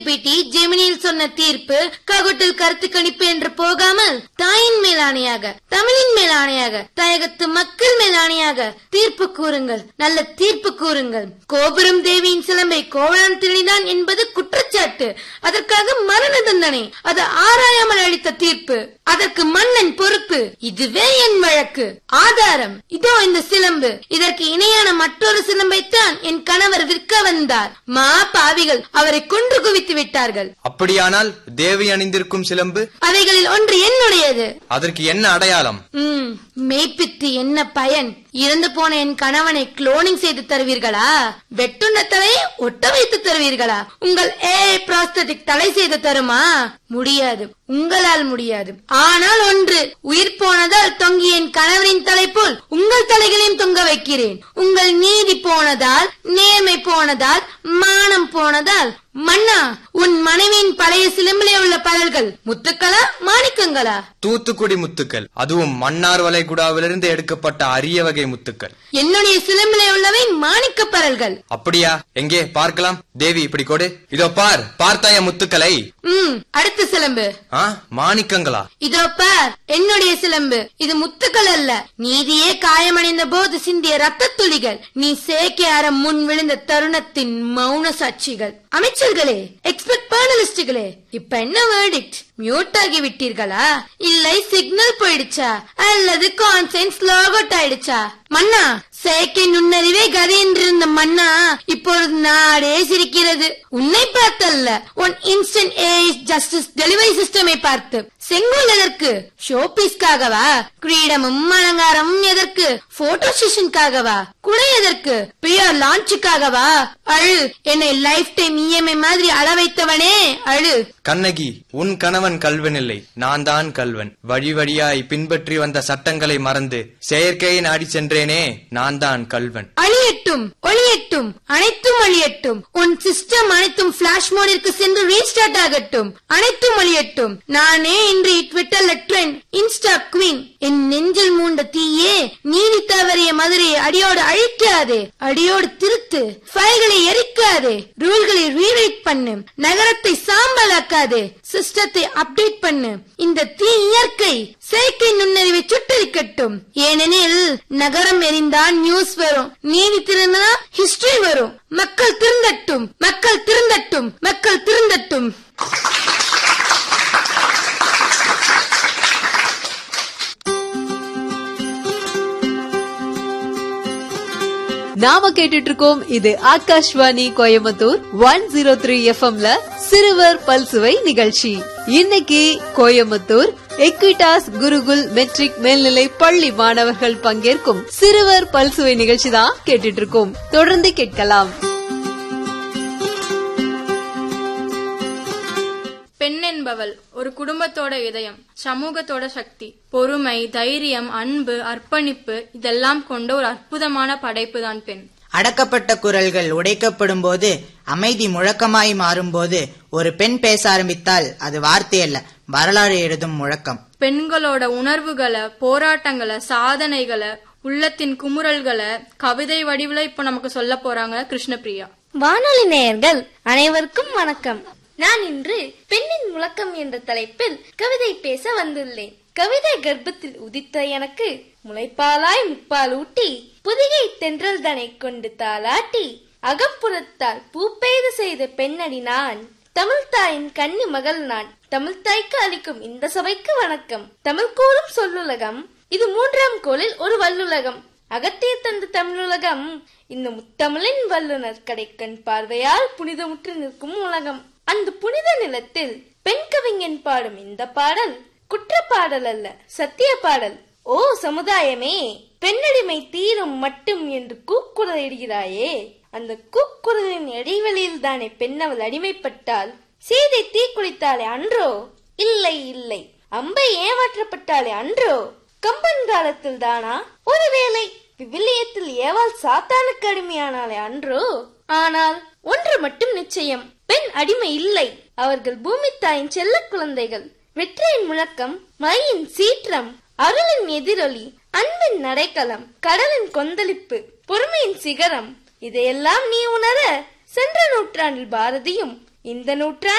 பிடி ஜெமினியில் சொன்ன தீர்ப்பு ககுட்டில் கருத்து கணிப்பு என்று போகாமல் தாயின் மேல் ஆணையாக தமிழின் மேல் ஆணையாக தாயகத்து மக்கள் மேல் ஆணையாக தீர்ப்பு கூறுங்கள் நல்ல தீர்ப்பு கூறுங்கள் கோபுரம் தேவியின் சிலம்பை கோவலன் திருடினான் என்பது குற்றச்சாட்டு அதற்காக மரண தண்டனை அது ஆராயாமல் அளித்த தீர்ப்பு அதற்கு மன்னன் பொறுப்பு இதுவே என் வழக்கு ஆதாரம் இதோ இந்த சிலம்பு இதற்கு இணையான மற்றொரு சிலம்பைத்தான் என் கணவர் விற்க வந்தார் மா பாவிகள் அவரை கொன்று குவித்து விட்டார்கள் அப்படியானால் தேவி அணிந்திருக்கும் சிலம்பு அவைகளில் ஒன்று என்னுடையது அதற்கு என்ன அடையாளம் ம் மெய்ப்பித்து என்ன பயன் இறந்து போன என் கணவனை குளோனிங் செய்து தருவீர்களா வெட்டுண்ட தலையை ஒட்ட வைத்து தருவீர்களா உங்கள் ஏ ப்ராஸ்தட்டிக் தலை செய்து தருமா முடியாது உங்களால் முடியாது ஆனால் ஒன்று உயிர் போனதால் தொங்கிய என் கணவரின் தலை போல் உங்கள் தலைகளையும் தொங்க வைக்கிறேன் உங்கள் நீதி போனதால் நேர்மை போனதால் மானம் போனதால் மன்னா உன் மனைவியின் பழைய சிலம்பிலே உள்ள பலர்கள் முத்துக்களா மாணிக்கங்களா தூத்துக்குடி முத்துக்கள் அதுவும் மன்னார் வளைகுடாவிலிருந்து எடுக்கப்பட்ட அரிய வகை முத்துக்கள் என்னுடைய சிலம்பிலே உள்ளவை மாணிக்க பரல்கள் அப்படியா எங்கே பார்க்கலாம் தேவி இப்படி கொடு இதோ பார் பார்த்தாய முத்துக்களை ம் அடுத்த சிலம்பு ஆ மாணிக்கங்களா இதோ பார் என்னுடைய சிலம்பு இது முத்துக்கள் அல்ல நீதியே காயமடைந்த போது சிந்திய ரத்த துளிகள் நீ சேக்கை அறம் முன் விழுந்த தருணத்தின் மௌன சாட்சிகள் அமைச்சர்களே எக்ஸ்பெக்ட் பேனலிஸ்டுகளே இப்ப என்ன வேர்டிக்ட் மியூட் ஆகி விட்டீர்களா இல்லை சிக்னல் போயிடுச்சா அல்லது கான்சென்ஸ் லாகவுட் ஆயிடுச்சா மன்னா செயற்கை நுண்ணறிவே கதை என்றிருந்த மன்னா இப்பொழுது நாடே சிரிக்கிறது உன்னை பார்த்தல்ல உன் இன்ஸ்டன்ட் ஏஜ் ஜஸ்டிஸ் டெலிவரி சிஸ்டமை பார்த்து செங்கோல் எதற்கு ஷோபீஸ்க்காகவா கிரீடமும் அலங்காரமும் எதற்கு போட்டோ செஷனுக்காகவா குடை எதற்கு பியர் லான்ச்சுக்காகவா அழு என்னை லைஃப் டைம் இஎம்ஐ மாதிரி அள வைத்தவனே அழு கண்ணகி உன் கணவன் கல்வன் இல்லை நான் தான் கல்வன் வழி வழியாய் பின்பற்றி வந்த சட்டங்களை மறந்து செயற்கையை நாடி சென்றேனே நான் தான் கல்வன் அழியட்டும் ஒளியட்டும் அனைத்தும் அழியட்டும் உன் சிஸ்டம் அனைத்தும் பிளாஷ் மோடிற்கு சென்று ரீஸ்டார்ட் ஆகட்டும் அனைத்தும் அழியட்டும் நானே இன்று ட்விட்டர்ல ட்ரெண்ட் இன்ஸ்டா குவீன் என் நெஞ்சில் மூண்ட தீயே நீதி தவறிய மதுரையை அடியோடு அழிக்காதே அடியோடு திருத்து ஃபைல்களை எரிக்காதே ரூல்களை ரீரைட் பண்ணு நகரத்தை சாம்பலாக்காதே சிஸ்டத்தை அப்டேட் பண்ணு இந்த தீ இயற்கை செயற்கை நுண்ணறிவை சுட்டரிக்கட்டும் ஏனெனில் நகரம் எரிந்தால் நியூஸ் வரும் நீதி திருந்தா ஹிஸ்டரி வரும் மக்கள் திருந்தட்டும் மக்கள் திருந்தட்டும் மக்கள் திருந்தட்டும் நாம கேட்டுட்டு இருக்கோம் இது Akashvani Coimbatore one zero three எஃப்எம்ல சிறுவர் பல்சுவை நிகழ்ச்சி இன்னைக்கு கோயம்புத்தூர் எக்விடாஸ் குருகுல் மெட்ரிக் மேல்நிலை பள்ளி மாணவர்கள் பங்கேற்கும் சிறுவர் பல்சுவை நிகழ்ச்சி தான் கேட்டுட்டு இருக்கோம் தொடர்ந்து கேட்கலாம் பெண் என்பவள் ஒரு குடும்பத்தோட இதயம் சமூகத்தோட சக்தி பொறுமை தைரியம் அன்பு அர்ப்பணிப்பு இதெல்லாம் கொண்ட ஒரு அற்புதமான படைப்பு தான் பெண் அடக்கப்பட்ட குரல்கள் உடைக்கப்படும் போது அமைதி முழக்கமாய் மாறும்போது ஒரு பெண் பேச ஆரம்பித்தால் அது வார்த்தை அல்ல வரலாறு எழுதும் முழக்கம் பெண்களோட உணர்வுகளை போராட்டங்களை சாதனைகளை உள்ளத்தின் குமுறல்களை கவிதை வடிவில் இப்ப நமக்கு சொல்ல போறாங்க கிருஷ்ணபிரியா வானொலி நேயர்கள் அனைவருக்கும் வணக்கம் நான் இன்று பெண்ணின் முழக்கம் என்ற தலைப்பில் கவிதை பேச வந்துள்ளேன் கவிதை கர்ப்பத்தில் உதித்த எனக்கு முளைப்பாலாய் முப்பால் ஊட்டி புதிகை தென்றல் தனை கொண்டு தாளாட்டி அகப்புறத்தால் பூப்பெய்து செய்த பெண்ணடி நான் தமிழ்தாயின் கன்னி மகள் நான் தமிழ்தாய்க்கு அளிக்கும் இந்த சபைக்கு வணக்கம் தமிழ் கூறும் சொல்லுலகம் இது மூன்றாம் கோளில் ஒரு வல்லுலகம் அகத்திய தந்த தமிழுலகம் இந்த முத்தமிழின் வல்லுனர் கடைக்கண் பார்வையால் புனிதமுற்று நிற்கும் உலகம் அந்த புனித நிலத்தில் பெண் கவிஞன் பாடும் இந்த பாடல் குற்ற பாடல் அல்ல சத்திய பாடல் ஓ சமுதாயமே பெண்ணடிமை தீரும் மட்டும் என்று கூக்குரலிடுகிறாயே அந்த கூக்குரலின் இடைவெளியில் தானே பெண்ணவள் அடிமைப்பட்டால் சீதை தீக்குளித்தாளே அன்றோ இல்லை இல்லை அம்பை ஏமாற்றப்பட்டாளே அன்றோ கம்பன் காலத்தில் தானா ஒருவேளை விவிலியத்தில் ஏவாள் சாத்தானுக்கு அடிமையானாலே அன்றோ ஆனால் ஒன்று மட்டும் நிச்சயம் பெண் அடிமை இல்லை அவர்கள் பூமி தாயின் செல்ல குழந்தைகள் வெற்றியின் முழக்கம் மழையின் சீற்றம் அருளின் எதிரொலி அன்பின் நடைக்கலம் கடலின் கொந்தளிப்பு பொறுமையின் சிகரம் இதையெல்லாம் நீ உணர சென்ற நூற்றாண்டில் பாரதியும் இந்த நூற்றாண்டு